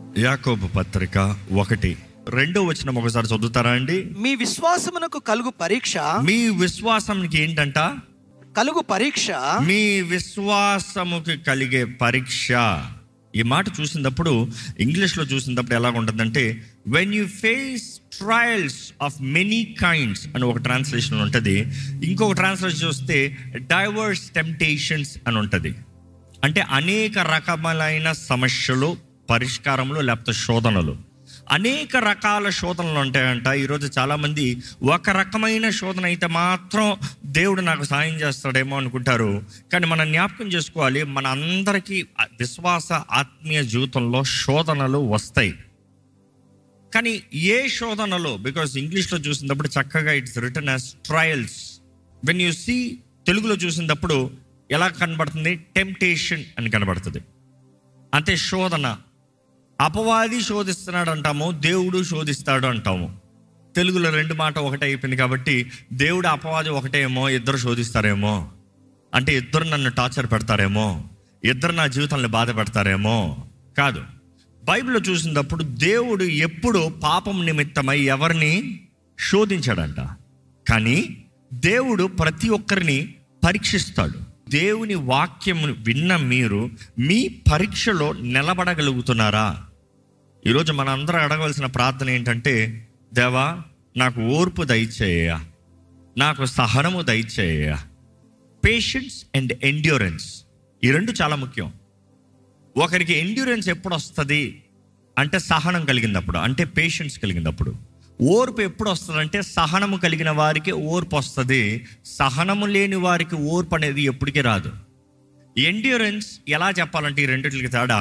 యాకోబు పత్రిక ఒకటి రెండో వచనం ఒకసారి చదువుతారా అండి మీ విశ్వాసమునకు కలుగు పరీక్ష మీ విశ్వాసంకి ఏంటంట కలుగు పరీక్ష మీ విశ్వాసముకి కలిగే పరీక్ష ఈ మాట చూసినప్పుడు ఇంగ్లీష్లో చూసినప్పుడు ఎలా ఉంటుందంటే when you face trials of many kinds అని ఒక ట్రాన్స్లేషన్ ఉంటుంది ఇంకొక ట్రాన్స్లేషన్ చూస్తే డైవర్స్ టెంప్టేషన్స్ అని ఉంటుంది అంటే అనేక రకములైన సమస్యలు పరిష్కారములు లేకపోతే శోధనలు అనేక రకాల శోధనలు ఉంటాయంట ఈరోజు చాలామంది ఒక రకమైన శోధన అయితే మాత్రం దేవుడు నాకు సాయం చేస్తాడేమో అనుకుంటారు కానీ మనం జ్ఞాపకం చేసుకోవాలి మన అందరికీ విశ్వాస ఆత్మీయ జీవితంలో శోధనలు వస్తాయి కానీ ఏ శోధనలో బికాస్ ఇంగ్లీష్లో చూసినప్పుడు చక్కగా it's written as trials when you see తెలుగులో చూసినప్పుడు ఎలా కనబడుతుంది టెంప్టేషన్ అని కనబడుతుంది అంటే శోధన అపవాది శోధిస్తున్నాడు అంటాము దేవుడు శోధిస్తాడు అంటాము తెలుగులో రెండు మాట ఒకటే అయిపోయింది కాబట్టి దేవుడు అపవాది ఒకటేమో ఇద్దరు శోధిస్తారేమో అంటే ఇద్దరు నన్ను టార్చర్ పెడతారేమో ఇద్దరు నా జీవితాన్ని బాధ పెడతారేమో కాదు బైబిల్లో చూసినప్పుడు దేవుడు ఎప్పుడు పాపం నిమిత్తమై ఎవరిని శోధించాడంట కానీ దేవుడు ప్రతి ఒక్కరిని పరీక్షిస్తాడు దేవుని వాక్యం విన్న మీరు మీ పరీక్షలో నిలబడగలుగుతున్నారా ఈరోజు మన అందరం అడగవలసిన ప్రార్థన ఏంటంటే దేవా నాకు ఓర్పు దయచేయ నాకు సహనము దయచేయ పేషెన్స్ అండ్ ఎండ్యూరెన్స్ ఈ రెండు చాలా ముఖ్యం ఒకరికి ఎండ్యూరెన్స్ ఎప్పుడు వస్తుంది అంటే సహనం కలిగినప్పుడు అంటే పేషెన్స్ కలిగినప్పుడు ఓర్పు ఎప్పుడు వస్తుంది అంటే సహనము కలిగిన వారికి ఓర్పు వస్తుంది సహనము లేని వారికి ఓర్పు అనేది ఎప్పటికీ రాదు ఎండ్యూరెన్స్ ఎలా చెప్పాలంటే ఈ రెండింటికి తేడా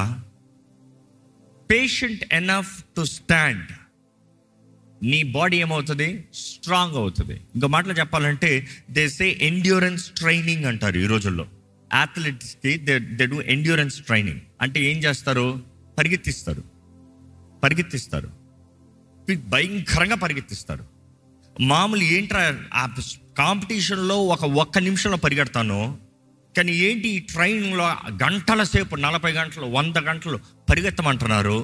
పేషెంట్ ఎనఫ్ టు స్టాండ్ నీ బాడీ ఏమవుతుంది స్ట్రాంగ్ అవుతుంది ఇంకో మాటలో చెప్పాలంటే దే సే ఎండ్యూరెన్స్ ట్రైనింగ్ అంటారు ఈ రోజుల్లో అథ్లెట్స్కి they they do endurance training అంటే ఏం చేస్తారు పరిగెత్తిస్తారు పరిగెత్తిస్తారు భయంకరంగా పరిగెత్తిస్తారు మామూలు ఏంట్రా ఆ కాంపిటీషన్లో ఒక ఒక్క నిమిషంలో పరిగెడతాను కానీ ఏంటి ఈ ట్రైనింగ్లో గంటల సేపు నలభై గంటలు వంద గంటలు పరిగెత్తమంటున్నారు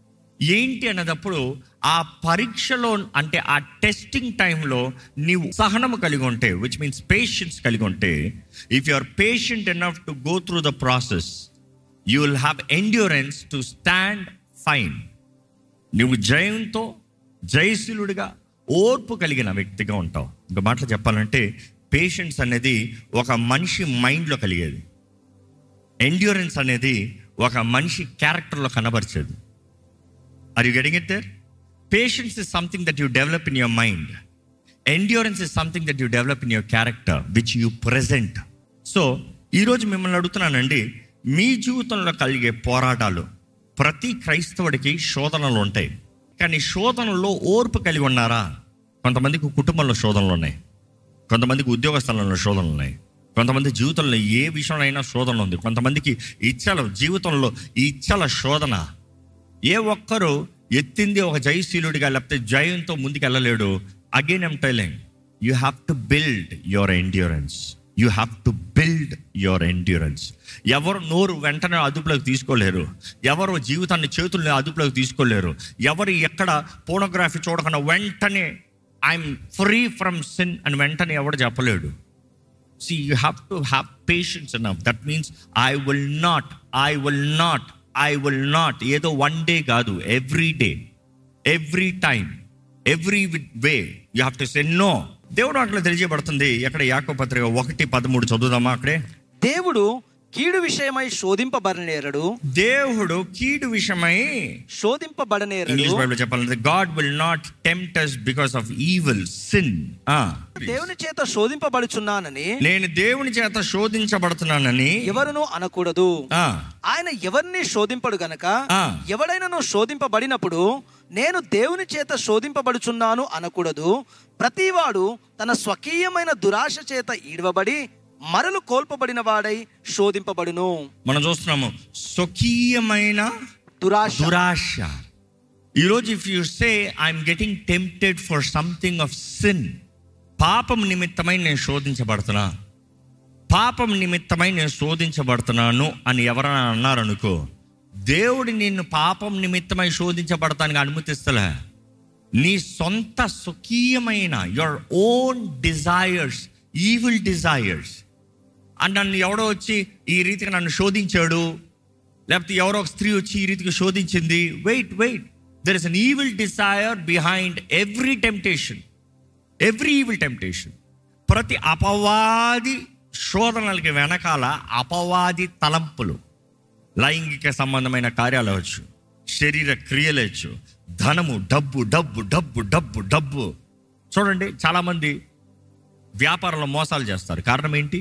ఏంటి అన్నదప్పుడు ఆ పరీక్షలో అంటే ఆ టెస్టింగ్ టైంలో నీవు సహనము కలిగి ఉంటే విచ్ మీన్స్ పేషెన్స్ కలిగి ఉంటే if you are patient enough to go through the process you will have endurance to stand fine నువ్వు జయంతో జయశీలుడిగా ఓర్పు కలిగిన వ్యక్తిగా ఉంటావు ఇంకో మాటలు చెప్పాలంటే పేషెన్స్ అనేది ఒక మనిషి మైండ్లో కలిగేది ఎండ్యూరెన్స్ అనేది ఒక మనిషి క్యారెక్టర్లో కనబరిచేది are you getting it there patience is something that you develop in your mind endurance is something that you develop in your character which you present so ఈరోజు మిమ్మల్ని అడుగుతున్నానండి మీ జీవితంలో కలిగే పోరాటాలు ప్రతి క్రైస్తవుడికి శోధనలు ఉంటాయి కానీ శోధనలో ఓర్పు కలిగి ఉన్నారా కొంతమందికి కుటుంబంలో శోధనలు ఉన్నాయి కొంతమందికి ఉద్యోగ స్థలంలో శోధనలు ఉన్నాయి కొంతమంది జీవితంలో ఏ విషయంలో శోధన ఉంది కొంతమందికి ఇచ్చల జీవితంలో ఈ ఇచ్చల శోధన ఏ ఒక్కరు ఎత్తింది ఒక జయశీలుడిగా లేకపోతే జయంతో ముందుకు వెళ్ళలేడు again am telling you have to build your endurance you have to build your endurance ఎవరు నోరు వెంటనే అదుపులోకి తీసుకోలేరు ఎవరు జీవితాన్ని చేతుల్ని అదుపులోకి తీసుకోలేరు ఎవరు ఎక్కడ పోనోగ్రఫీ చూడకుండా వెంటనే ఐఎమ్ ఫ్రీ ఫ్రమ్ సిన్ అని వెంటనే ఎవడు చెప్పలేడు see you have to have patience enough that means I will not I will not I will not ఏదో వన్ డే కాదు every day every time every way you have to say no దేవుడు అట్లా తెలియజేయబడుతుంది ఎక్కడ యాకో పత్రిక ఒకటి పదమూడు చదువుదామా అక్కడే దేవుడు కీడు విషయమై శోధింపబడనేరడు దేవుడు కీడు విషయమై శోధింపబడనేరడు ఇంగ్లీష్ బైబిల్ చెప్పాలంటే God will not tempt us because of evil sin దేవుని చేత శోధింపబడుచున్నానని నేను దేవుని చేత శోధించబడుతున్నానని ఎవరును అనకూడదు ఆ, ఆయన ఎవరిని శోధింపడు గనక ఆ. ఎవడైనాను శోధింపబడినప్పుడు నేను దేవుని చేత శోధింపబడుచున్నాను అనకూడదు ప్రతివాడు తన స్వకీయమైన దురాశ చేత ఈడవబడి మరలు కోల్పబడిన వాడై శోధింపబడును మనం చూస్తున్నాము స్వకీయమైన దురాశ దురాశ ఈరోజు if you say I'm getting tempted for something of sin పాపం నిమిత్తమై నేను శోధించబడుతున్నా పాపం నిమిత్తమై నేను శోధించబడుతున్నాను అని ఎవరైనా అన్నారనుకో దేవుడు నిన్ను పాపం నిమిత్తమై శోధించబడటానికి అనుమతిస్తలే నీ సొంత స్వకీయమైన your own desires evil desires and నన్ను ఎవడో వచ్చి ఈ రీతిగా నన్ను శోధించాడు లేకపోతే ఎవరో ఒక స్త్రీ వచ్చి ఈ రీతిగా శోధించింది wait wait there is an evil desire behind every temptation every evil temptation ప్రతి అపవాది శోధనలకి వెనకాల అపవాది తలంపులు లైంగిక సంబంధమైన కార్యాలు అవచ్చు శరీర క్రియలు అవచ్చు ధనము డబ్బు డబ్బు డబ్బు డబ్బు డబ్బు చూడండి చాలామంది వ్యాపారంలో మోసాలు చేస్తారు కారణం ఏంటి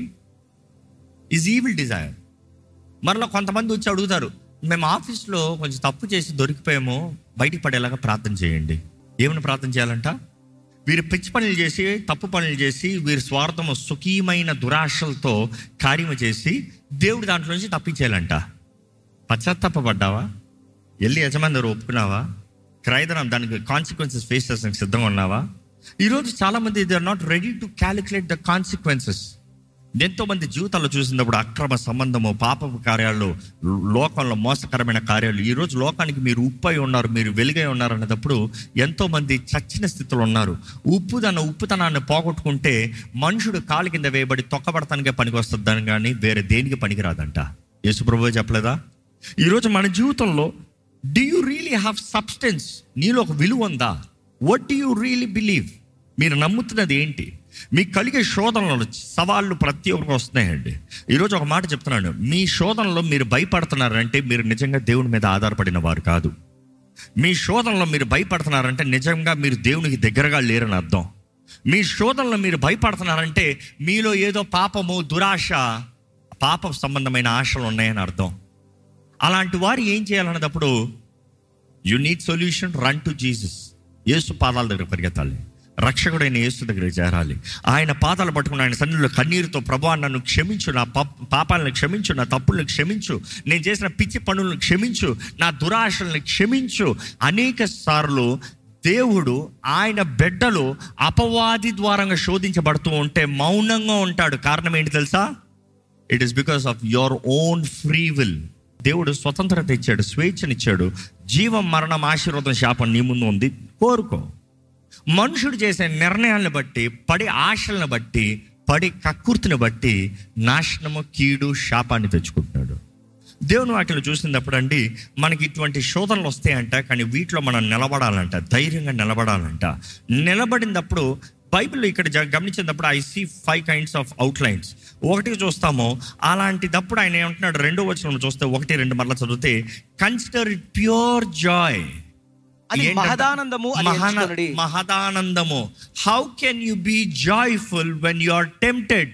ఈజ్ ఈవిల్ డిజైర్ మరలా కొంతమంది వచ్చి అడుగుతారు మేము ఆఫీస్లో కొంచెం తప్పు చేసి దొరికిపోయాము బయటికి పడేలాగా ప్రార్థన చేయండి ఏమని ప్రార్థన చేయాలంట వీరు పిచ్చి పనులు చేసి తప్పు పనులు చేసి వీరి స్వార్థము సుఖీయమైన దురాశలతో కార్యము చేసి దేవుడు దాంట్లో నుంచి తప్పించేయాలంట పశ్చాత్తాపడ్డావా వెళ్ళి యజమాని దగ్గర ఒప్పుకున్నావా క్రైదనం దానికి కాన్సిక్వెన్సెస్ ఫేస్ చేసడానికి సిద్ధంగా ఉన్నావా ఈరోజు చాలామంది they are not ready to calculate the consequences ఎంతో మంది జీవితాల్లో చూసినప్పుడు అక్రమ సంబంధము పాపపు కార్యాలు లోకంలో మోసకరమైన కార్యాలు ఈ రోజు లోకానికి మీరు ఉప్పై ఉన్నారు మీరు వెలుగై ఉన్నారు అన్నప్పుడు ఎంతో మంది చచ్చిన స్థితిలో ఉన్నారు ఉప్పు తన ఉప్పుతనాన్ని పోగొట్టుకుంటే మనుషుడు కాలు కింద వేయబడి తొక్కబడటానికే పనికి వస్తుందని కానీ వేరే దేనికి పనికిరాదంట యేసుప్రభు చెప్పలేదా ఈరోజు మన జీవితంలో do you really have substance నీలో ఒక విలువ ఉందా what do you really believe మీరు నమ్ముతున్నది ఏంటి మీకు కలిగే శోధనలు సవాళ్ళు ప్రతి ఒక్కరికి వస్తున్నాయండి ఈరోజు ఒక మాట చెప్తున్నాను మీ శోధనలో మీరు భయపడుతున్నారంటే మీరు నిజంగా దేవుని మీద ఆధారపడిన వారు కాదు మీ శోధనలో మీరు భయపడుతున్నారంటే నిజంగా మీరు దేవునికి దగ్గరగా లేరని అర్థం మీ శోధనలో మీరు భయపడుతున్నారంటే మీలో ఏదో పాపము దురాశ పాప సంబంధమైన ఆశలు ఉన్నాయని అర్థం అలాంటి వారు ఏం చేయాలన్నప్పుడు you need solution run to Jesus యేసు పాదాల దగ్గర పరిగెత్తాలి రక్షకుడైన యేసు దగ్గర చేరాలి ఆయన పాదాలు పట్టుకుని ఆయన సన్నిధిలో కన్నీరుతో ప్రభా నన్ను క్షమించు నా పాప పాపాలను క్షమించు నా తప్పులను క్షమించు నేను చేసిన పిచ్చి పనులను క్షమించు నా దురాశలను క్షమించు అనేక సార్లు దేవుడు ఆయన బిడ్డలు అపవాది ద్వారంగా శోధించబడుతూ ఉంటే మౌనంగా ఉంటాడు కారణం ఏంటి తెలుసా it is because of your own free will దేవుడు స్వతంత్రత ఇచ్చాడు స్వేచ్ఛనిచ్చాడు జీవం మరణం ఆశీర్వాదం శాపం నీ ముందు ఉంది కోరుకో మనుషుడు చేసే నిర్ణయాలను బట్టి పడి ఆశలను బట్టి పడి కక్కుర్తిని బట్టి నాశనము కీడు శాపాన్ని తెచ్చుకుంటున్నాడు దేవుని వాటిలో చూసినప్పుడు అండి మనకి ఇటువంటి శోధనలు వస్తాయంట కానీ వీటిలో మనం నిలబడాలంట ధైర్యంగా నిలబడాలంట నిలబడినప్పుడు బైబిల్లో ఇక్కడ జ- గమనించినప్పుడు I see five kinds of outlines ఒకటి చూస్తాము అలాంటిదప్పుడు ఆయన ఏమంటున్నాడు రెండో వచనం చూస్తే ఒకటి రెండు మరలా చదివితే కన్సిడర్ ఇట్ ప్యూర్ జాయ్ అది మహదానందము అని ఎంచుకొనుడి. మహదానందము how can you be joyful when you are tempted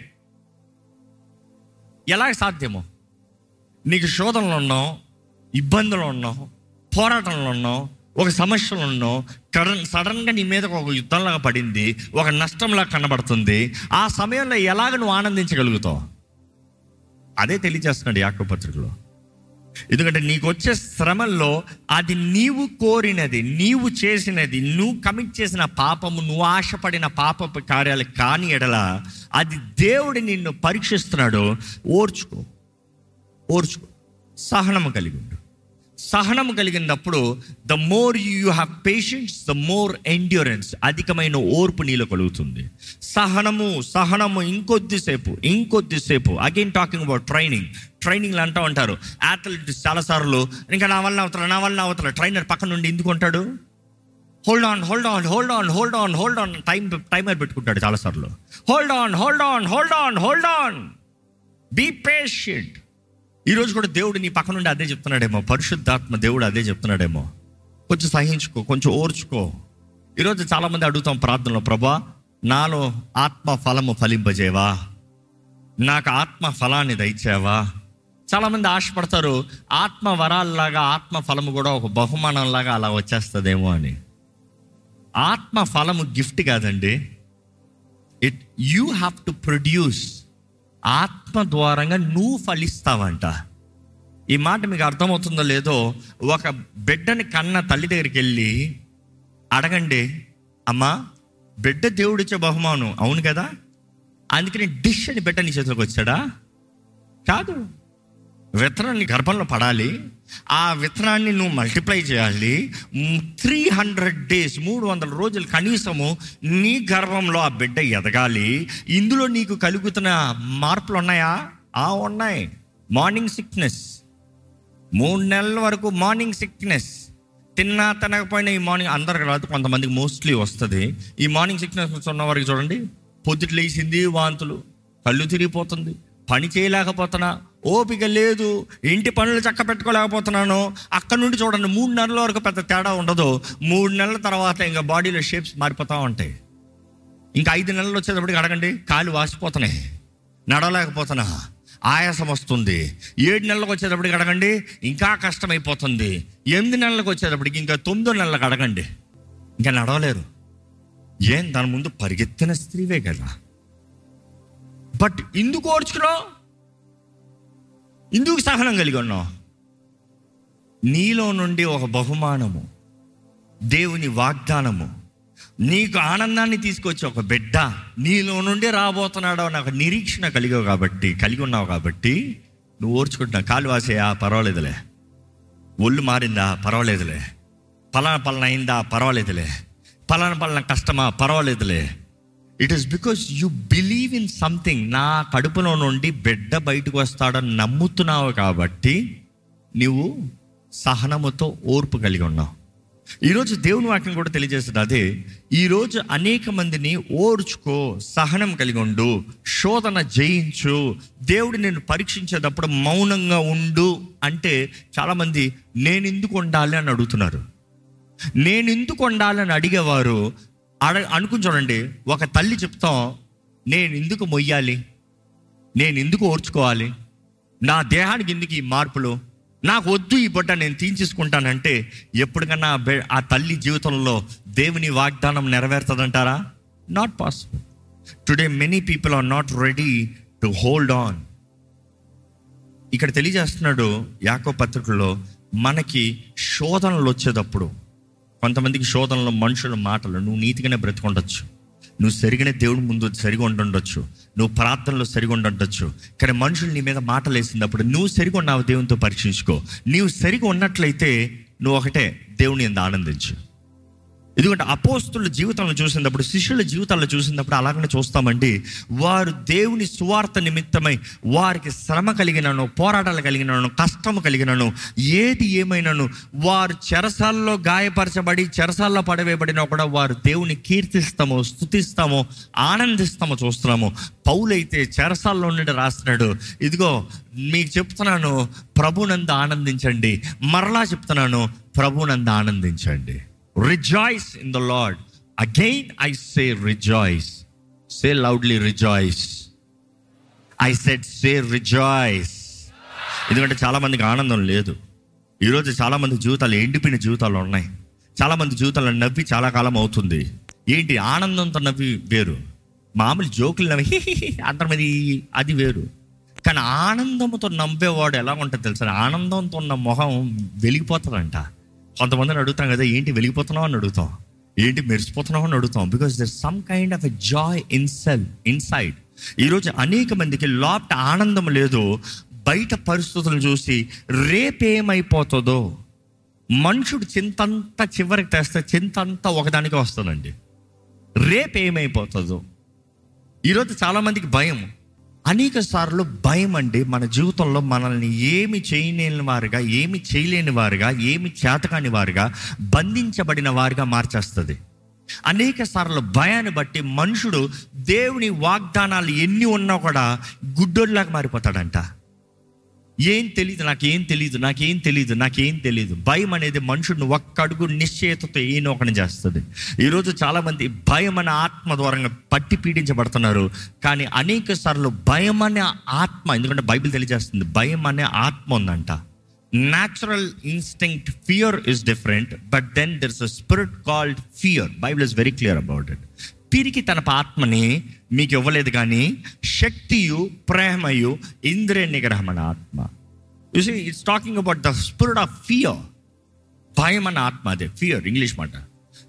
ఎలా సాధ్యమో నీకు శోధనలు ఉన్నావు ఇబ్బందులు ఉన్నావు పోరాటంలో ఉన్నావు ఒక సమస్యలు ఉన్నావు సడన్ సడన్గా నీ మీద ఒక యుద్ధంలాగా పడింది ఒక నష్టంలా కనబడుతుంది ఆ సమయంలో ఎలాగ నువ్వు ఆనందించగలుగుతావు అదే తెలియజేస్తున్నాడు యాకో పత్రికలో ఎందుకంటే నీకు వచ్చే శ్రమల్లో అది నీవు కోరినది నీవు చేసినది నువ్వు కమిట్ చేసిన పాపము నువ్వు ఆశపడిన పాపపు కార్యాలు కాని ఎడల అది దేవుడు నిన్ను పరీక్షిస్తున్నాడు ఓర్చుకో ఓర్చుకో సహనము కలిగి ఉండు సహనము కలిగినప్పుడు the more you have patience the more endurance అధికమైన ఓర్పు నీలో కలుగుతుంది సహనము సహనము ఇంకొద్దిసేపు ఇంకొద్దిసేపు అగైన్ టాకింగ్ అబౌట్ ట్రైనింగ్ ట్రైనింగ్లు అంటూ ఉంటారు అథ్లెటిక్స్ చాలాసార్లు ఇంకా నా వల్ల అవుతారు నా వల్ల అవుతారు ట్రైనర్ పక్కన నుండి ఎందుకు ఉంటాడు hold on hold on hold on hold on hold on time timer పెట్టుకుంటాడు చాలాసార్లు hold on hold on hold on hold on be patient ఈరోజు కూడా దేవుడు నీ పక్క నుండి అదే చెప్తున్నాడేమో పరిశుద్ధాత్మ దేవుడు అదే చెప్తున్నాడేమో కొంచెం సహించుకో కొంచెం ఓర్చుకో ఈరోజు చాలామంది అడుగుతాం ప్రార్థనలో ప్రభా నాలో ఆత్మ ఫలము ఫలింపజేవా నాకు ఆత్మ ఫలాన్ని దయచేవా చాలామంది ఆశపడతారు ఆత్మ వరాల్లాగా ఆత్మ ఫలము కూడా ఒక బహుమానంలాగా అలా వచ్చేస్తుందేమో అని ఆత్మ ఫలము గిఫ్ట్ కాదండి it you have to produce ఆత్మ ద్వారంగా నువ్వు ఫలిస్తావంట ఈ మాట మీకు అర్థమవుతుందో లేదో ఒక బిడ్డని కన్న తల్లి దగ్గరికి వెళ్ళి అడగండి అమ్మా బిడ్డ దేవుడిచ్చే బహుమానం అవును కదా అందుకని డిష్ అని బిడ్డ నీ చేతిలోకి వచ్చాడా కాదు విత్తనాన్ని గర్భంలో పడాలి ఆ విత్తనాన్ని నువ్వు మల్టిప్లై చేయాలి త్రీ హండ్రెడ్ డేస్ మూడు వందల రోజులు కనీసము నీ గర్భంలో ఆ బిడ్డ ఎదగాలి ఇందులో నీకు కలుగుతున్న మార్పులు ఉన్నాయా ఆ ఉన్నాయి మార్నింగ్ సిక్నెస్ మూడు నెలల వరకు మార్నింగ్ సిక్నెస్ తిన్నా తినకపోయినా ఈ మార్నింగ్ అందరికి రాదు కొంతమందికి మోస్ట్లీ వస్తుంది ఈ మార్నింగ్ సిక్నెస్ ఉన్న వారికి చూడండి పొద్దుట లేచింది వాంతులు కళ్ళు తిరిగిపోతుంది పని చేయలేకపోతున్నా ఓపిక లేదు ఇంటి పనులు చక్క పెట్టుకోలేకపోతున్నాను అక్కడ నుండి చూడండి మూడు నెలల వరకు పెద్ద తేడా ఉండదు మూడు నెలల తర్వాత ఇంకా బాడీలో షేప్స్ మారిపోతూ ఉంటాయి ఇంకా ఐదు నెలలు వచ్చేటప్పటికి అడగండి కాలు వాసిపోతున్నాయి నడవలేకపోతున్నా ఆయాసం వస్తుంది ఏడు నెలలకు వచ్చేటప్పటికి అడగండి ఇంకా కష్టమైపోతుంది ఎనిమిది నెలలకు వచ్చేటప్పటికి ఇంకా తొమ్మిదో నెలలకు అడగండి ఇంకా నడవలేరు ఏం దాని ముందు పరిగెత్తిన స్త్రీవే కదా బట్ ఇందుకు ఓర్చుకున్నావు ఇందుకు సహనం కలిగి ఉన్నావు నీలో నుండి ఒక బహుమానము దేవుని వాగ్దానము నీకు ఆనందాన్ని తీసుకొచ్చి ఒక బిడ్డ నీలో నుండి రాబోతున్నాడో నాకు నిరీక్షణ కలిగావు కాబట్టి కలిగి ఉన్నావు కాబట్టి నువ్వు ఓర్చుకుంటున్నావు కాలు వాసేయా పర్వాలేదులే ఒళ్ళు మారిందా పర్వాలేదులే పలానా పలానా అయిందా పర్వాలేదులే పలానా పలానా కష్టమా పర్వాలేదులే it is because you believe in something నా కడుపులో నుండి బిడ్డ బయటకు వస్తాడని నమ్ముతున్నావు కాబట్టి నువ్వు సహనముతో ఓర్పు కలిగి ఉన్నావు ఈరోజు దేవుని వాక్యం కూడా తెలియజేస్తుంది అదే ఈరోజు అనేక మందిని ఓర్చుకో సహనం కలిగి ఉండు శోధన జయించు దేవుడు నేను పరీక్షించేటప్పుడు మౌనంగా ఉండు అంటే చాలామంది నేను ఎందుకు ఉండాలి అని అడుగుతున్నారు నేను ఎందుకు ఉండాలని అడిగేవారు అడ అనుకుని చూడండి ఒక తల్లి చెప్తాం నేను ఎందుకు మొయ్యాలి నేను ఎందుకు ఓర్చుకోవాలి నా దేహానికి ఎందుకు ఈ మార్పులు నాకు వద్దు ఈ బొట్ట నేను తీయించేసుకుంటానంటే ఎప్పటికన్నా ఆ బె- ఆ తల్లి జీవితంలో దేవుని వాగ్దానం నెరవేరుతుందంటారా not possible today many people are not ready to hold on ఇక్కడ తెలియజేస్తున్నాడు యాకో పత్రికలో మనకి శోధనలు వచ్చేటప్పుడు కొంతమందికి శోధనలో మనుషుల మాటలు నువ్వు నీతిగానే బ్రతికొండొచ్చు నువ్వు సరిగానే దేవుడి ముందు సరిగా ఉండుండొచ్చు నువ్వు ప్రార్థనలో సరిగా ఉండుండొచ్చు కానీ మనుషులు నీ మీద మాటలు వేసినప్పుడు నువ్వు సరిగా ఉన్నావు దేవునితో పరీక్షించుకో నీవు సరిగా ఉన్నట్లయితే నువ్వు ఒకటే దేవుని ఎందు ఆనందించు ఎందుకంటే అపోస్తుల జీవితంలో చూసినప్పుడు శిష్యుల జీవితాల్లో చూసినప్పుడు అలాగనే చూస్తామండి వారు దేవుని సువార్త నిమిత్తమై వారికి శ్రమ కలిగినను పోరాటాలు కలిగినను కష్టము కలిగినను ఏది ఏమైనాను వారు చెరసాల్లో గాయపరచబడి చెరసాల్లో పడవేయబడినా కూడా వారు దేవుని కీర్తిస్తాము స్థుతిస్తాము ఆనందిస్తాము చూస్తున్నాము పౌలైతే చెరసాల్లో నుండి రాస్తున్నాడు ఇదిగో మీకు చెప్తున్నాను ప్రభునందు ఆనందించండి మరలా చెప్తున్నాను ప్రభునందు ఆనందించండి rejoice in the Lord again I say rejoice say loudly rejoice I said say rejoice ఎందుకంటే చాలా మందికి ఆనందం లేదు ఈరోజు చాలా మంది జీవితాలు ఎండిపోయిన జీవితాలు ఉన్నాయి చాలా మంది జీవితాల్లో నవ్వి చాలా కాలం అవుతుంది ఏంటి ఆనందంతో నవ్వి వేరు మామూలు జోకులు నవ్వి "హి, హి, హి" అంటారు మరి అది వేరు కానీ ఆనందంతో నవ్వేవాడు ఎలా ఉంటుంది తెలుసా ఆనందంతో ఉన్న మొహం వెలిగిపోతుందంట కొంతమందిని అడుగుతాం కదా ఏంటి వెలిగిపోతున్నావు అని అడుగుతాం ఏంటి మెరిసిపోతున్నావు అని అడుగుతాం because there some kind of a joy in cell inside ఈరోజు అనేక మందికి లోపట ఆనందం లేదు బయట పరిస్థితులను చూసి రేపేమైపోతుందో మనుషుడు చింతంతా చివరికి తెస్తే చింతంతా ఒకదానికి వస్తుందండి రేపేమైపోతుందో ఈరోజు చాలామందికి భయం అనేక సార్లు భయం అండి మన జీవితంలో మనల్ని ఏమి చేయలేని వారుగా ఏమి చేయలేని వారుగా ఏమి చేతకాని వారుగా బంధించబడిన వారుగా మార్చేస్తుంది అనేక సార్లు భయాన్ని బట్టి మనుషుడు దేవుని వాగ్దానాలు ఎన్ని ఉన్నా కూడా గుడ్డోడ్లాగా మారిపోతాడంట ఏం తెలియదు నాకేం తెలియదు నాకేం తెలియదు నాకేం తెలియదు భయం అనేది మనుషుడిని ఒక్క అడుగు నిశ్చయతతో ఏనో ఒకటి చేస్తుంది ఈరోజు చాలామంది భయం అనే ఆత్మ ద్వారా పట్టి పీడించబడుతున్నారు కానీ అనేక సార్లు భయం అనే ఆత్మ ఎందుకంటే బైబిల్ తెలియజేస్తుంది భయం అనే ఆత్మ ఉందంట natural instinct fear is different but then there is a spirit called fear Bible is very clear about it పిరికి తన ఆత్మని మీకు ఇవ్వలేదు కానీ శక్తియు ప్రేమయు ఇంద్రియ నిగ్రహం అనే ఆత్మ you see it's talking about the spirit of fear భయం అన్న ఆత్మ అదే ఫియర్ ఇంగ్లీష్ మాట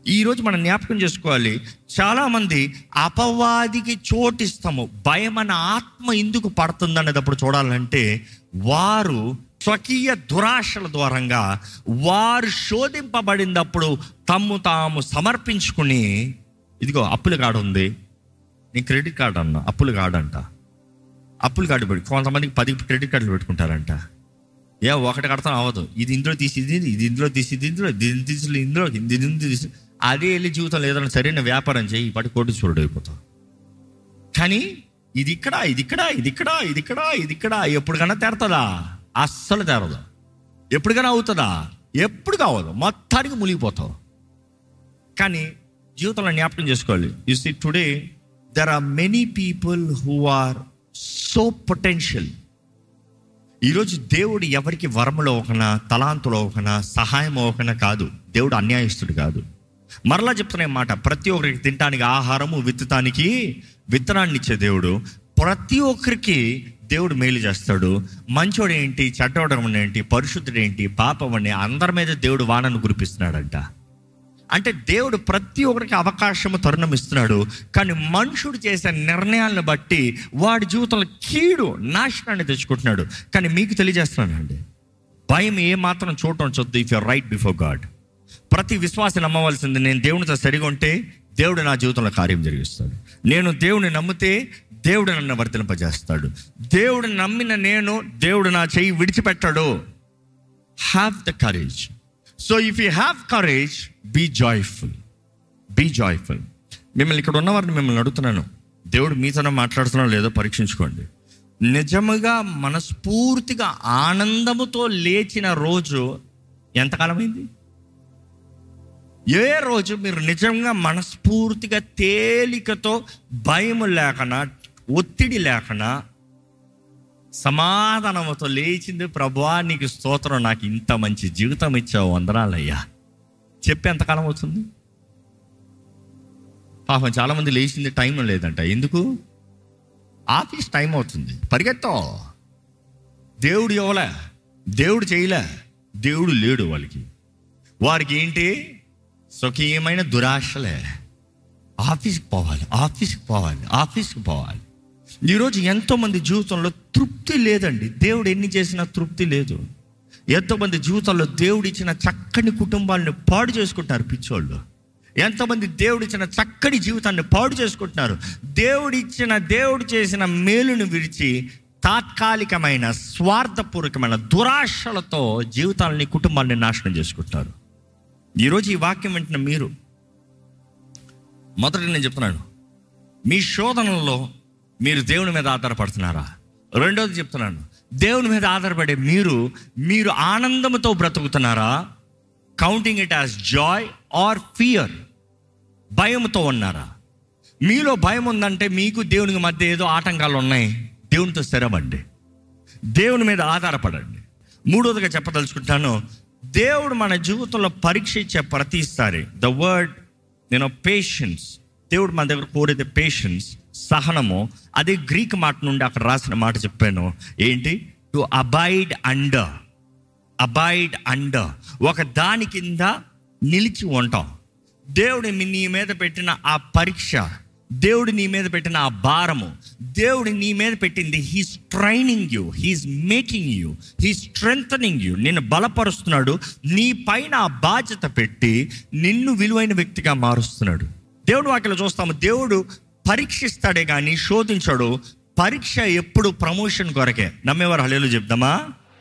ఈరోజు మనం జ్ఞాపకం చేసుకోవాలి చాలామంది అపవాదికి చోటిస్తాము భయం అన్న ఆత్మ ఎందుకు పడుతుంది అనేటప్పుడు చూడాలంటే వారు స్వకీయ దురాశల ద్వారంగా వారు శోధింపబడినప్పుడు తమ్ము తాము సమర్పించుకుని ఇదిగో అప్పుల కార్డు ఉంది నీ క్రెడిట్ కార్డు అన్న అప్పుల కార్డు అంట అప్పుల కార్డు పెట్టి కొంతమందికి పది క్రెడిట్ కార్డులు పెట్టుకుంటారంట ఏ ఒకటి కడతాం అవ్వదు ఇది ఇందులో తీసి ఇది ఇది ఇందులో తీసి ఇది ఇందులో దీన్ని తీసి ఇందులో ఇది ఇందులో తీసి అదే వెళ్ళి జీవితంలో ఏదైనా సరైన వ్యాపారం చేయి ఇప్పటి కోటి చూడు అయిపోతాం కానీ ఇది ఇక్కడ ఇది ఇక్కడ ఇది ఇక్కడ ఇది ఇక్కడ ఇది ఇక్కడ ఎప్పటికైనా తెరతుందా అస్సలు తెరదు ఎప్పటికైనా అవుతుందా ఎప్పుడు కావదు మొత్తానికి మునిగిపోతావు కానీ జీవితంలో జ్ఞాపకం చేసుకోవాలి you see today there are many people who are so potential ఈరోజు దేవుడు ఎవరికి వరములో ఒకనా తలాంతులో ఒకనా సహాయం ఒకనా కాదు దేవుడు అన్యాయస్తుడు కాదు మరలా చెప్తున్న మాట ప్రతి ఒక్కరికి తినటానికి ఆహారము విత్తటానికి విత్తనాన్ని ఇచ్చే దేవుడు ప్రతి ఒక్కరికి దేవుడు మేలు చేస్తాడు మంచోడు ఏంటి చెడ్డోడం ఏంటి పరిశుద్ధుడు ఏంటి పాపం అని అందరి మీద దేవుడు వానను కురిపిస్తున్నాడంట అంటే దేవుడు ప్రతి ఒక్కరికి అవకాశము తరుణం ఇస్తున్నాడు కానీ మనుషుడు చేసే నిర్ణయాలను బట్టి వాడి జీవితంలో కీడు నాశనాన్ని తెచ్చుకుంటున్నాడు కానీ మీకు తెలియజేస్తున్నానండి భయం ఏ మాత్రం చోటు ఉంచొద్దు if you're right before God ప్రతి విశ్వాసం నమ్మవలసింది నేను దేవునితో సరిగా ఉంటే దేవుడు నా జీవితంలో కార్యం జరిగిస్తాడు నేను దేవుని నమ్మితే దేవుడు నన్ను వర్తింపజేస్తాడు దేవుడు నమ్మిన నేను దేవుడు నా చెయ్యి విడిచిపెట్టాడు have the courage so if you have courage be joyful be joyful మిమ్మల్ని ఇక్కడ ఉన్నవారిని మిమ్మల్ని అడుగుతున్నాను దేవుడు మీతోనే మాట్లాడుతున్నాడో లేదో పరీక్షించుకోండి నిజముగా మనస్ఫూర్తిగా ఆనందముతో లేచిన రోజు ఎంతకాలమైంది ఏ రోజు మీరు నిజంగా మనస్ఫూర్తిగా తేలికతో భయం లేకనా ఒత్తిడి లేకనా సమాధానంతో లేచింది ప్రభువా నీకు స్తోత్రం నాకు ఇంత మంచి జీవితం ఇచ్చావు వందనాలయ్యా చెప్పి ఎంతకాలం అవుతుంది పాపం చాలామంది లేచింది టైం లేదంట ఎందుకు ఆఫీస్ టైం అవుతుంది పరిగెత్తో దేవుడు ఇవ్వలే దేవుడు చేయలే దేవుడు లేడు వాళ్ళకి వారికి ఏంటి స్వకీయమైన దురాశలే ఆఫీస్కి పోవాలి ఆఫీస్కి పోవాలి ఆఫీస్కి పోవాలి ఈరోజు ఎంతోమంది జీవితంలో తృప్తి లేదండి దేవుడు ఎన్ని చేసినా తృప్తి లేదు ఎంతోమంది జీవితంలో దేవుడు ఇచ్చిన చక్కని కుటుంబాలను పాడు చేసుకుంటారు పిచ్చోళ్ళు ఎంతమంది దేవుడు ఇచ్చిన చక్కని జీవితాన్ని పాడు చేసుకుంటున్నారు దేవుడు ఇచ్చిన దేవుడు చేసిన మేలును విడిచి తాత్కాలికమైన స్వార్థపూర్వకమైన దురాశలతో జీవితాలని కుటుంబాన్ని నాశనం చేసుకుంటారు ఈరోజు ఈ వాక్యం వింటున్న మీరు మొదట నేను చెప్తున్నాను మీ శోధనలో మీరు దేవుని మీద ఆధారపడుతున్నారా రెండోది చెప్తున్నాను దేవుని మీద ఆధారపడే మీరు మీరు ఆనందంతో బ్రతుకుతున్నారా counting it as joy or fear భయంతో ఉన్నారా మీలో భయం ఉందంటే మీకు దేవునికి మధ్య ఏదో ఆటంకాలు ఉన్నాయి దేవునితో స్థిరమండి దేవుని మీద ఆధారపడండి మూడోదిగా చెప్పదలుచుకుంటాను దేవుడు మన జీవితంలో పరీక్ష ఇచ్చే ప్రతిసారి ద వర్డ్ నేను పేషెన్స్ దేవుడు మన దగ్గర కోరేది పేషెన్స్ సహనము అదే గ్రీక్ మాట నుండి అక్కడ రాసిన మాట చెప్పాను ఏంటి to abide under abide under ఒక దాని కింద నిలిచి ఉంటాం దేవుడు మీ- నీ మీద పెట్టిన ఆ పరీక్ష దేవుడు నీ మీద పెట్టిన ఆ భారము దేవుడు నీ మీద పెట్టింది he's training you he's making you he strength you నిన్ను బలపరుస్తున్నాడు నీ పైన ఆ బాధ్యత పెట్టి నిన్ను విలువైన వ్యక్తిగా మారుస్తున్నాడు దేవుడు వాక్యలో చూస్తాము దేవుడు పరీక్షిస్తాడే కానీ శోధించాడు పరీక్ష ఎప్పుడు ప్రమోషన్ కొరకే నమ్మేవారు హలేలు చెప్దామా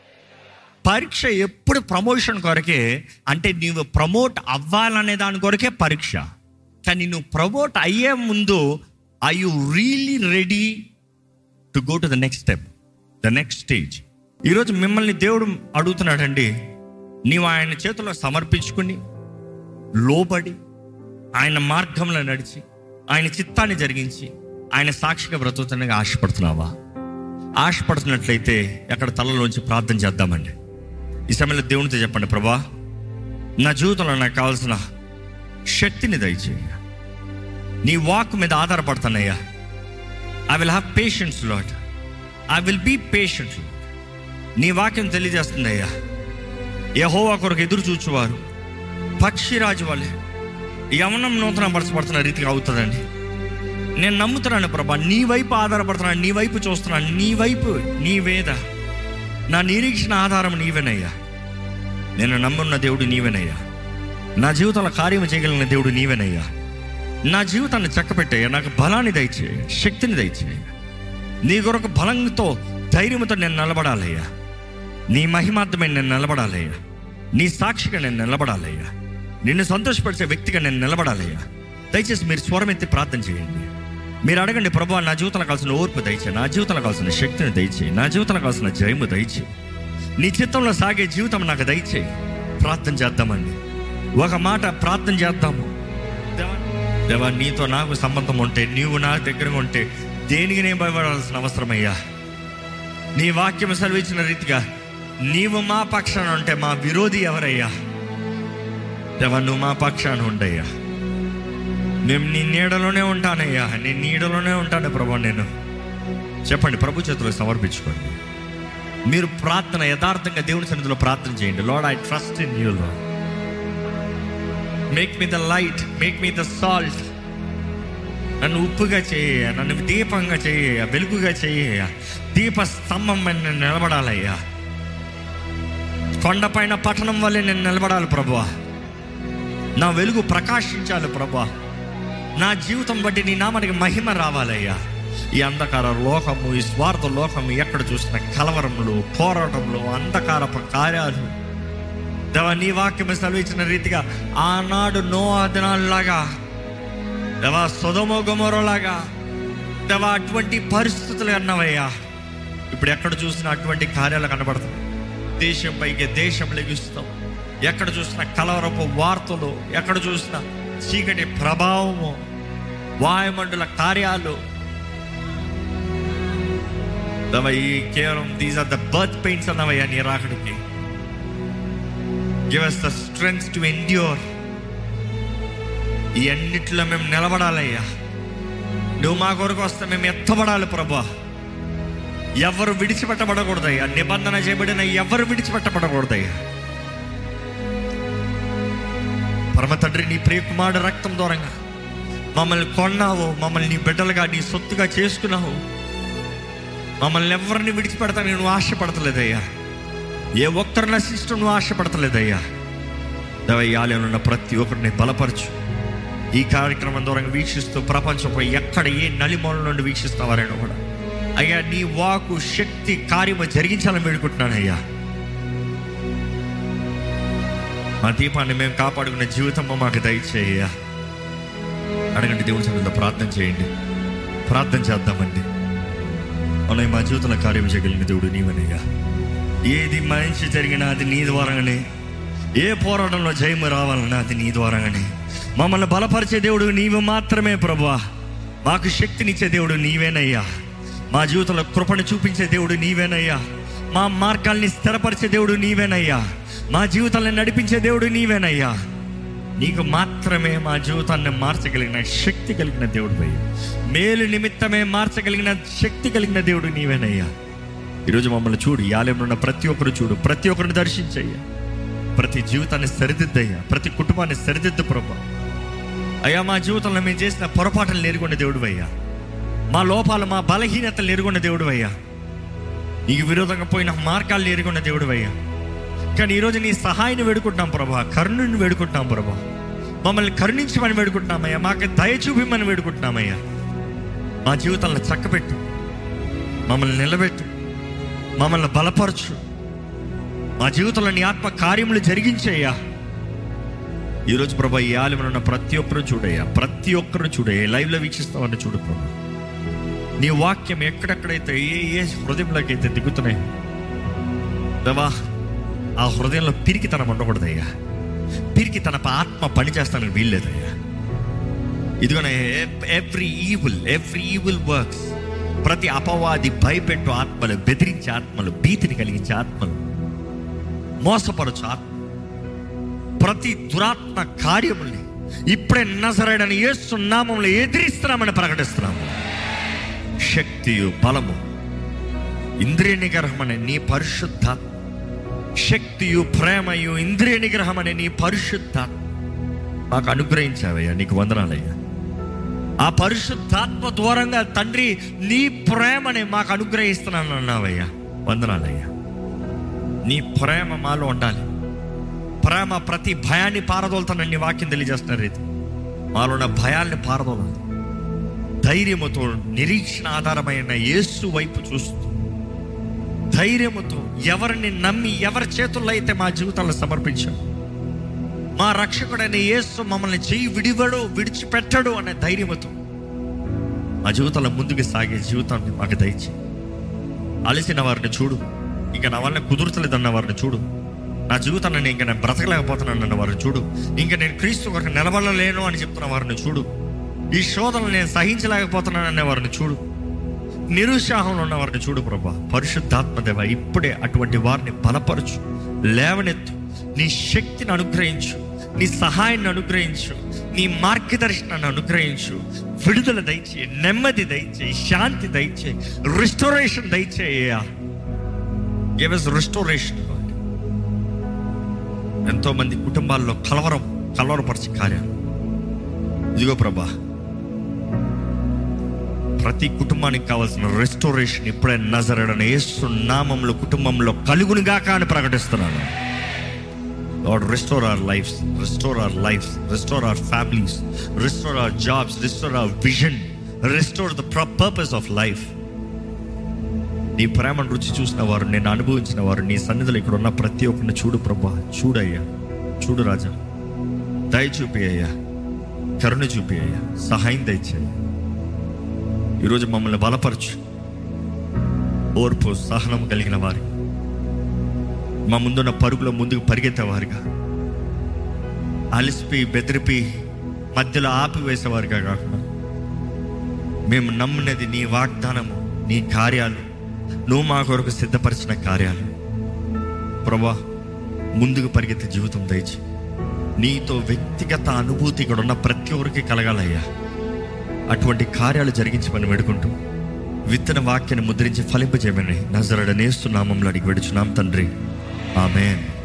పరీక్ష ఎప్పుడు ప్రమోషన్ కొరకే అంటే నీవు ప్రమోట్ అవ్వాలనే దాని కొరకే పరీక్ష కానీ నువ్వు ప్రమోట్ అయ్యే ముందు I you really ready to go to the next step the next stage ఈరోజు మిమ్మల్ని దేవుడు అడుగుతున్నాడండి నీవు ఆయన చేతిలో సమర్పించుకుని లోబడి ఆయన మార్గంలో నడిచి ఆయన చిత్తాన్ని జరిగించి ఆయన సాక్షిగా బ్రతుకుతుండగా ఆశపడుతున్నావా ఆశపడుతున్నట్లయితే ఎక్కడ తలలోంచి ప్రార్థన చేద్దామండి ఈ సమయంలో దేవునితో చెప్పండి ప్రభా నా జీవితంలో నాకు కావాల్సిన శక్తిని దయచేయ నీ వాక్ మీద ఆధారపడతానయ్యా I will have patience Lord I will be patient నీ వాక్యం తెలియజేస్తుందయ్యా యహోవా కొరకు ఎదురు చూచువారు పక్షిరాజు వలె యవనం నూతన పరచబడుతున్న రీతిగా అవుతుందండి నేను నమ్ముతున్నాను ప్రభా నీ వైపు ఆధారపడుతున్నాను నీ వైపు చూస్తున్నాను నీ వైపు నీ వేద నా నిరీక్షణ ఆధారం నీవేనయ్యా నేను నమ్మున్న దేవుడు నీవేనయ్యా నా జీవితంలో కార్యం చేయగలిగిన దేవుడు నీవేనయ్యా నా జీవితాన్ని చక్కపెట్టయ్యా నాకు బలాన్ని దయచేయ శక్తిని దయచేయ నీ కొరకు బలంతో ధైర్యంతో నేను నిలబడాలయ్యా నీ మహిమార్థమైన నేను నిలబడాలయ్యా నీ సాక్షిగా నేను నిలబడాలయ్యా నిన్ను సంతోషపరిచే వ్యక్తిగా నేను నిలబడాలయ్యా దయచేసి మీరు స్వరం ఎత్తి ప్రార్థన చేయండి మీరు అడగండి ప్రభు నా జీవితంలో కావాల్సిన ఓర్పు దయచేయి నా జీవితంలో కావాల్సిన శక్తిని దయచేయి నా జీవితంలో కావాల్సిన జయము దయచేయి నీ చిత్తంలో సాగే జీవితం నాకు దయచేయి ప్రార్థన చేద్దామండి ఒక మాట ప్రార్థన చేద్దాము దేవా, దేవా నీతో నాకు సంబంధం ఉంటే నీవు నా దగ్గర ఉంటే దేనికి నేను భయపడాల్సిన అవసరమయ్యా నీ వాక్యం సెలవిచ్చిన రీతిగా నీవు మా పక్షాన ఉంటే మా విరోధి ఎవరయ్యా దేవా నువ్వు మా పక్షాన ఉండయ్యా మేము నీ నీడలోనే ఉంటానయ్యా నీ నీడలోనే ఉంటాను ప్రభు నేను చెప్పండి ప్రభు చేతిలో సమర్పించుకోండి మీరు ప్రార్థన యథార్థంగా దేవుని సన్నిధిలో ప్రార్థన చేయండి Lord I trust in you Lord make me the light make me the salt నన్ను ఉప్పుగా చేయ నన్ను దీపంగా చేయ వెలుగుగా చేయ దీప స్తంభం మీద నేను నిలబడాలయ్యా కొండపైన పట్టణం వల్లే నేను నిలబడాలి ప్రభువా నా వెలుగు ప్రకాశించాలి ప్రభా నా జీవితం బట్టి నీ నామానికి మహిమ రావాలయ్యా ఈ అంధకార లోకము ఈ స్వార్థ లోకము ఎక్కడ చూసిన కలవరములు పోరాటములు అంధకారపు కార్యాలు దేవా నీ వాక్యం సెలవిచ్చిన రీతిగా ఆనాడు నో దినాల్లాగా దేవా సొదమో గుమరోలాగా దేవా అటువంటి పరిస్థితులు అన్నవయ్యా ఇప్పుడు ఎక్కడ చూసినా అటువంటి కార్యాలు కనబడుతుంది దేశం పైకి దేశం లెగిస్తాం ఎక్కడ చూసినా కలవరపు వార్తలు ఎక్కడ చూసినా చీకటి ప్రభావము వాయుమండల కార్యాలు దేవా, ఈ కేవలం these are the birth pains అన్నవయ్యా నీ రాకడికి give us the strength to endure ఈ అన్నిట్లో మేము నిలబడాలయ్యా నువ్వు మా కొరకు వస్తే మేము ఎత్తబడాలి ప్రభా ఎవరు విడిచిపెట్టబడకూడదయ్యా నిబంధన చేయబడిన ఎవరు విడిచిపెట్టబడకూడదయ్యా పరమ తండ్రి నీ ప్రియకుమారుడు రక్తం దూరంగా మమ్మల్ని కొన్నావు మమ్మల్ని నీ బిడ్డలుగా నీ సొత్తుగా చేసుకున్నావు మమ్మల్ని ఎవరిని విడిచిపెడతాను నువ్వు ఆశపడతలేదయ్యా ఏ ఒక్కరు నశిష్టం నువ్వు ఆశపడతలేదయ్యా దవయ్యాలయం ఉన్న ప్రతి ఒక్కరిని బలపరచు ఈ కార్యక్రమం ద్వారా వీక్షిస్తూ ప్రపంచంపై ఎక్కడ ఏ నలిమూల నుండి వీక్షిస్తావారైనా కూడా అయ్యా నీ వాకు శక్తి కార్యము జరిగించాలని వేడుకుంటున్నాను అయ్యా మా దీపాన్ని మేము కాపాడుకున్న జీవితము మాకు దయచేయ్యా అడగండి దేవుని సన్నిధిలో ప్రార్థన చేయండి ప్రార్థన చేద్దామండి అవును మా జీవితంలో కార్యం చేయగలిగిన దేవుడు నీవనయ్యా ఏది మంచి జరిగినా అది నీ ద్వారానే ఏ పోరాటంలో జయము రావాలన్నా అది నీ ద్వారానే మమ్మల్ని బలపరిచే దేవుడు నీవు మాత్రమే ప్రభా మాకు శక్తినిచ్చే దేవుడు నీవేనయ్యా మా జీవితంలో కృపను చూపించే దేవుడు నీవేనయ్యా మా మార్గాల్ని స్థిరపరిచే దేవుడు నీవేనయ్యా మా జీవితాన్ని నడిపించే దేవుడు నీవేనయ్యా నీకు మాత్రమే మా జీవితాన్ని మార్చగలిగిన శక్తి కలిగిన దేవుడు అయ్యా మేలు నిమిత్తమే మార్చగలిగిన శక్తి కలిగిన దేవుడు నీవేనయ్యా ఈరోజు మమ్మల్ని చూడు యాలయంలో ఉన్న ప్రతి ఒక్కరు చూడు ప్రతి ఒక్కరిని దర్శించయ్యా ప్రతి జీవితాన్ని సరిదిద్దయ్యా ప్రతి కుటుంబాన్ని సరిదిద్దు ప్రభా అయ్యా మా జీవితంలో మేము చేసిన పొరపాటులు నేర్కొన్న దేవుడు అయ్యా మా లోపాలు మా బలహీనతలు నేర్కొన్న దేవుడు అయ్యా నీకు విరోధంగా పోయిన మార్గాలు నేర్కొన్న దేవుడు అయ్యా కానీ ఈరోజు నీ సహాయాన్ని వేడుకుంటున్నాం ప్రభా కరుణుని వేడుకుంటున్నాం ప్రభా మమ్మల్ని కరుణించమని వేడుకుంటున్నామయ్యా మాకు దయ చూపిమని వేడుకుంటున్నామయ్యా మా జీవితాలను చక్కబెట్టు మమ్మల్ని నిలబెట్టు మమ్మల్ని బలపరచు మా జీవితంలో నీ ఆత్మ కార్యములు జరిగించయ్యా ఈరోజు ప్రభా ఈ ఆలయంలో ఉన్న ప్రతి ఒక్కరు చూడయ్యా ప్రతి ఒక్కరు చూడయ్యా లైవ్లో వీక్షిస్తామని చూడు ప్రభా నీ వాక్యం ఎక్కడెక్కడైతే ఏ ఏ హృదయంలోకి అయితే దిగుతున్నాయి దేవా ఆ హృదయంలో పిరికితనం ఉండకూడదయ్యా పిరికి తన ఆత్మ పని చేస్తానికి వీల్లేదయ్యా ఇదిగోనే every evil every evil works ప్రతి అపవాది భయపెట్టు ఆత్మలు బెదిరించే ఆత్మలు భీతిని కలిగించే ఆత్మలు మోసపరచు ఆత్మ ప్రతి దురాత్మ కార్యముల్ని ఇప్పుడే నజరేడని యేసు నామంలో ఎదిరిస్తున్నామని ప్రకటిస్తున్నాము శక్తియు బలము ఇంద్రియ నిగ్రహం అనే నీ పరిశుద్ధాత్మ శక్తియు ప్రేమయు ఇంద్రియ నిగ్రహం అనే నీ పరిశుద్ధాత్మ మాకు అనుగ్రహించావయ్యా నీకు వందనాలయ్యా ఆ పరిశుద్ధాత్మ దూరంగా తండ్రి నీ ప్రేమని మాకు అనుగ్రహిస్తున్నాను అన్నావయ్యా వందనాలయ్యా నీ ప్రేమ మాలో ఉండాలి ప్రేమ ప్రతి భయాన్ని పారదోలుతానని నీ వాక్యం తెలియజేస్తున్నారు ఇది మాలో ఉన్న భయాల్ని పారదోలాలి ధైర్యముతో నిరీక్షణ ఆధారమైన యేసు వైపు చూస్తూ ధైర్యముతో ఎవరిని నమ్మి ఎవరి చేతుల్లో అయితే మా జీవితాలను సమర్పించాం మా రక్షకుడైన యేసు మమ్మల్ని చేయి విడివడు విడిచిపెట్టడు అనే ధైర్యముతో మా జీవితంలో ముందుకు సాగే జీవితాన్ని మాకు దయచి అలసిన వారిని చూడు ఇంకా నా వల్ల కుదురుతలేదన్న వారిని చూడు నా జీవితాన్ని నేను ఇంకా నేను బ్రతకలేకపోతున్నాను అన్న వారిని చూడు ఇంకా నేను క్రీస్తు కొరకు నిలబడలేను అని చెప్తున్న వారిని చూడు ఈ శోధనలు నేను సహించలేకపోతున్నాను అనే వారిని చూడు నిరుత్సాహంలో ఉన్న వారిని చూడు ప్రభా పరిశుద్ధాత్మదేవ ఇప్పుడే అటువంటి వారిని బలపరచు లేవనెత్తు నీ శక్తిని అనుగ్రహించు నీ సహాయాన్ని అనుగ్రహించు నీ మార్గదర్శనాన్ని అనుగ్రహించు విడుదల దయచే నెమ్మది దయచే శాంతి దయచే రిస్టోరేషన్ దయచేయ గివ్ us రిస్టోరేషన్ ఎంతో మంది కుటుంబాల్లో కలవరం కలవరపరిచే కార్యాలు ఇదిగో ప్రభా ప్రతి కుటుంబానికి కావాల్సిన రెస్టోరేషన్ ఇప్పుడే నజరడని యేసు నామంలో కుటుంబంలో కలుగునుగాక అని ప్రకటిస్తున్నాను Lord restore our lives restore our lives restore our families restore our jobs restore our vision restore the purpose of life నీ ప్రేమను రుచి చూసిన వారు నేను అనుభవించిన వారు నీ సన్నిధిలో ఇక్కడ ఉన్న ప్రతి ఒక్కరిని చూడు ప్రభా చూడయ్యా చూడు రాజా దయ చూపి అయ్యా కరుణ చూపి అయ్యా సహాయం దయచేయ ఈరోజు మమ్మల్ని బలపరచు ఓర్పు సహనం కలిగిన వారి మా ముందున్న పరుగులో ముందుకు పరిగెత్తేవారుగా అలిసిపి బెదిరిపి మధ్యలో ఆపివేసేవారుగా కాకుండా మేము నమ్మినది నీ వాగ్దానము నీ కార్యాలు నువ్వు మా కొరకు సిద్ధపరిచిన కార్యాలు ప్రభా ముందుకు పరిగెత్తే జీవితం దయచి నీతో వ్యక్తిగత అనుభూతి ఇక్కడ ఉన్న ప్రతి ఒక్కరికి కలగాలయ్యా అటువంటి కార్యాలు జరిగించమని వేడుకుంటూ విత్తన వాక్యాన్ని ముద్రించి ఫలింపజేయమని నజరడనేస్తున్నామంలో అడిగి వెడుచున్నాం తండ్రి ఆమెన్